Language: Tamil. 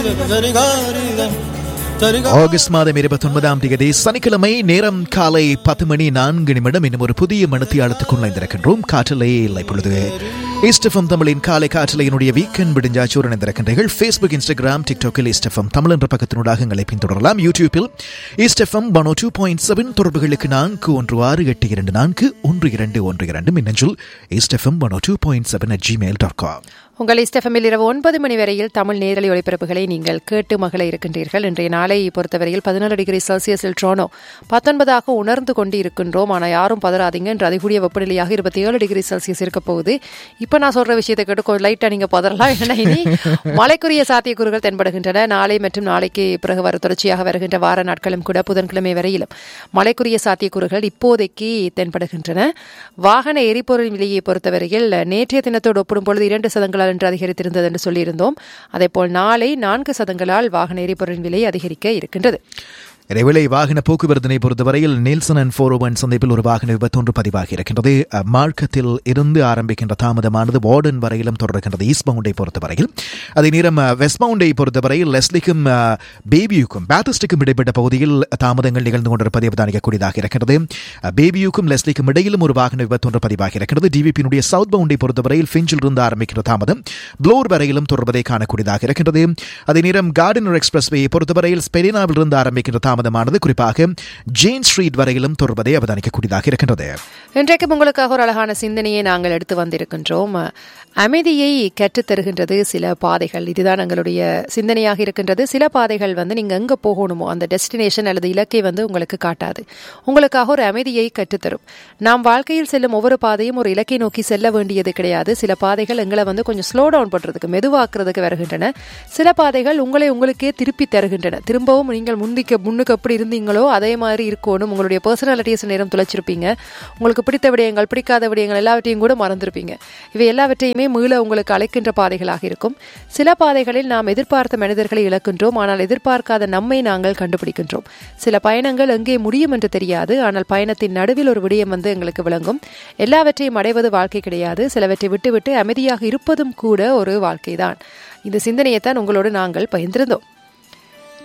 ஆகஸ்ட் மாதம் இருபத்தி ஒன்பதாம் தேதி சனிக்கிழமை நேரம் காலை பத்து மணி நான்கு நிமிடம் இன்னும் ஒரு புதிய மனத்தியாளத்துக்குள் இணைந்திருக்கின்றோம் காற்றலையே இல்லை பொழுது இஸ்டஃபம் தமிழின் காலை காற்றலையினுடைய வீக்கெண்ட் விடிஞ்சாச்சூர் இணைந்திருக்கின்றீர்கள் ஃபேஸ்புக் இன்ஸ்டாகிராம் டிக்டாக்கில் இஸ்டஃபம் தமிழ் என்ற பக்கத்தினூடாக எங்களை பின்தொடரலாம் யூடியூப்பில் இஸ்டஃபம் ஒன் டூ பாயிண்ட் செவன் தொடர்புகளுக்கு நான்கு ஒன்று ஆறு எட்டு இரண்டு நான்கு ஒன்று இரண்டு ஒன்று இரண்டு மின்னஞ்சல் இஸ்டஃபம் one two point seven at Gmail dot com உங்கள் இஸ்டெஃபமில் இரவு ஒன்பது மணி வரையில் தமிழ் நேரலை ஒளிபரப்புகளை நீங்கள் கேட்டு மகள இருக்கின்றீர்கள் இன்றைய நாளை பொறுத்தவரையில் பதினாறு டிகிரி செல்சியஸில் ட்ரோனோ பத்தொன்பதாக உணர்ந்து கொண்டு இருக்கின்றோம் ஆனால் யாரும் பதறாதீங்க என்று அதிகூடிய வெப்பநிலையாக இருபத்தி ஏழு டிகிரி செல்சியஸ் இருக்க போகுது இப்போ நான் சொல்ற விஷயத்தை கேட்டு கொஞ்சம் லைட்டாக நீங்கள் பதறலாம் ஏன்னா இனி மழைக்குரிய சாத்தியக்கூறுகள் தென்படுகின்றன நாளை மற்றும் நாளைக்கு பிறகு வர தொடர்ச்சியாக வருகின்ற வார நாட்களும் கூட புதன்கிழமை வரையிலும் மழைக்குரிய சாத்தியக்கூறுகள் இப்போதைக்கு தென்படுகின்றன வாகன எரிபொருள் விலையை பொறுத்தவரையில் நேற்றைய தினத்தோடு ஒப்பிடும் பொழுது இரண்டு சதங்களால் என்று அதிகரித்திருந்தது என்று சொல்லியிருந்தோம் அதேபோல் நாளை நான்கு சதங்களால் வாகன எரிபொருள் விலை அதிகரிக்க இருக்கின்றது இதேவேளை வாகன போக்குவரத்தினை பொறுத்தவரையில் நீல்சன் அண்ட் ஃபோர் ஒன் சந்திப்பில் ஒரு வாகன விபத்து ஒன்று பதிவாகி இருக்கின்றது மார்க்கத்தில் இருந்து ஆரம்பிக்கின்ற தாமதமானது வார்டன் வரையிலும் தொடர்கின்றது ஈஸ்ட் மவுண்டை பொறுத்தவரையில் அதே நேரம் வெஸ்ட் மவுண்டை பொறுத்தவரையில் லெஸ்லிக்கும் பேபியுக்கும் பேத்திஸ்டுக்கும் இடைப்பட்ட பகுதியில் தாமதங்கள் நிகழ்ந்து கொண்டிருப்பதை அவதானிக்கக்கூடியதாக இருக்கிறது பேபியுக்கும் லெஸ்லிக்கும் இடையிலும் ஒரு வாகன விபத்து ஒன்று பதிவாகி இருக்கிறது டிவிபியினுடைய சவுத் பவுண்டை பொறுத்தவரையில் ஃபிஞ்சில் இருந்து ஆரம்பிக்கிற தாமதம் ப்ளோர் வரையிலும் தொடர்வதை காணக்கூடியதாக இருக்கின்றது அதே நேரம் கார்டனர் எக்ஸ்பிரஸ் வேயை பொறுத்தவரையில் ஸ்பெரினாவில் இருந்து ஆரம்பிக்கின்ற தாமதமானது குறிப்பாக ஜெயின் ஸ்ட்ரீட் வரையிலும் தொடர்வதை அவதானிக்கக்கூடியதாக இருக்கின்றது இன்றைக்கு உங்களுக்காக ஒரு அழகான சிந்தனையை நாங்கள் எடுத்து வந்திருக்கின்றோம் அமைதியை கற்றுத்தருகின்றது சில பாதைகள் இதுதான் எங்களுடைய சிந்தனையாக இருக்கின்றது சில பாதைகள் வந்து நீங்கள் எங்கே போகணுமோ அந்த டெஸ்டினேஷன் அல்லது இலக்கை வந்து உங்களுக்கு காட்டாது உங்களுக்காக ஒரு அமைதியை கற்றுத்தரும் நாம் வாழ்க்கையில் செல்லும் ஒவ்வொரு பாதையும் ஒரு இலக்கை நோக்கி செல்ல வேண்டியது கிடையாது சில பாதைகள் எங்களை வந்து கொஞ்சம் ஸ்லோ டவுன் பண்ணுறதுக்கு மெதுவாக்குறதுக்கு வருகின்றன சில பாதைகள் உங்களை உங்களுக்கே திருப்பி தருகின்றன திரும்பவும் நீங்கள் முந்திக்க முன்னுக்கு எப்படி இருந்தீங்களோ அதே மாதிரி இருக்கணும் உங்களுடைய பர்சனாலிட்டியை சில நேரம் துளைச்சிருப்பீங்க உங்களுக்கு பிடித்த விடயங்கள் பிடிக்காத விடயங்கள் எல்லாவற்றையும் கூட மறந்துருப்பீங்க இவை எல்லாவற்றையுமே மீள உங்களுக்கு அழைக்கின்ற பாதைகளாக இருக்கும் சில பாதைகளில் நாம் எதிர்பார்த்த மனிதர்களை இழக்கின்றோம் ஆனால் எதிர்பார்க்காத நம்மை நாங்கள் கண்டுபிடிக்கின்றோம் சில பயணங்கள் எங்கே முடியும் என்று தெரியாது ஆனால் பயணத்தின் நடுவில் ஒரு விடயம் வந்து எங்களுக்கு விளங்கும் எல்லாவற்றையும் அடைவது வாழ்க்கை கிடையாது சிலவற்றை விட்டுவிட்டு அமைதியாக இருப்பதும் கூட ஒரு வாழ்க்கைதான் இந்த சிந்தனையைத்தான் உங்களோடு நாங்கள் பகிர்ந்திருந்தோம்